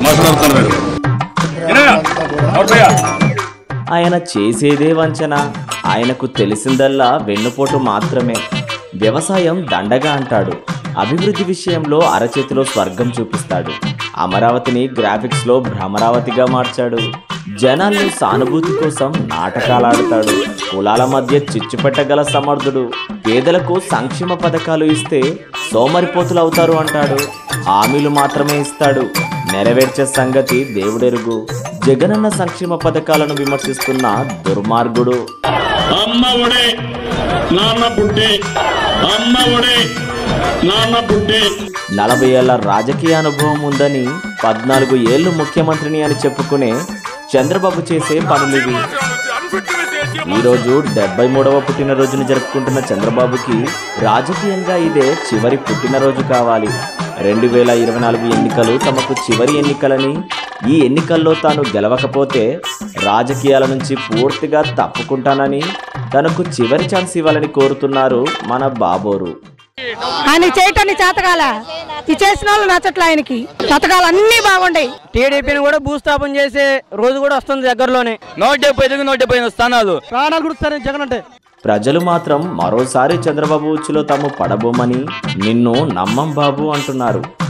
మాట్లాడుతున్నాడు ఆయన చేసేదే వంచన ఆయనకు తెలిసిందల్లా వెన్నుపోటు మాత్రమే వ్యవసాయం దండగా అంటాడు అభివృద్ధి విషయంలో అరచేతిలో స్వర్గం చూపిస్తాడు అమరావతిని గ్రాఫిక్స్లో భ్రమరావతిగా మార్చాడు జనాల్ని సానుభూతి కోసం నాటకాలాడతాడు కులాల మధ్య చిచ్చు పెట్టగల సమర్థుడు పేదలకు సంక్షేమ పథకాలు ఇస్తే సోమరిపోతులు అవుతారు అంటాడు హామీలు మాత్రమే ఇస్తాడు నెరవేర్చే సంగతి దేవుడెరుగు జగనన్న సంక్షేమ పథకాలను విమర్శిస్తున్న దుర్మార్గుడు అమ్మ ఒడే నాన్న పుట్టి అమ్మ ఒడే నాన్న పుట్టి నలభై ఏళ్ల రాజకీయ అనుభవం ఉందని పద్నాలుగు ఏళ్లు ముఖ్యమంత్రిని అని చెప్పుకునే చంద్రబాబు చేసే పనులివి ఈరోజు డెబ్బై మూడవ పుట్టినరోజును జరుపుకుంటున్న చంద్రబాబుకి రాజకీయంగా ఇదే చివరి పుట్టినరోజు కావాలి రెండు వేల ఇరవై నాలుగు ఎన్నికలు తమకు చివరి ఎన్నికలని ఈ ఎన్నికల్లో తాను గెలవకపోతే రాజకీయాల నుంచి పూర్తిగా తప్పుకుంటానని తనకు చివరి ఛాన్స్ ఇవ్వాలని కోరుతున్నారు మన బాబోరు ఆయన చేయటాన్ని చేతకాల ఈ చేసిన వాళ్ళు నచ్చట్లే ఆయనకి పథకాలు అన్నీ బాగుంటాయి టీడీపీని కూడా భూస్థాపన చేసే రోజు కూడా వస్తుంది దగ్గరలోనే నూట డెబ్బై ఐదుకి నూట డెబ్బై ఐదు స్థానాలు ప్రాణాలు గుర్తారని జగన్ అంటే ప్రజలు మాత్రం మరోసారి చంద్రబాబు ఉచ్చులో తాము పడబోమని నిన్ను నమ్మం బాబు అంటున్నారు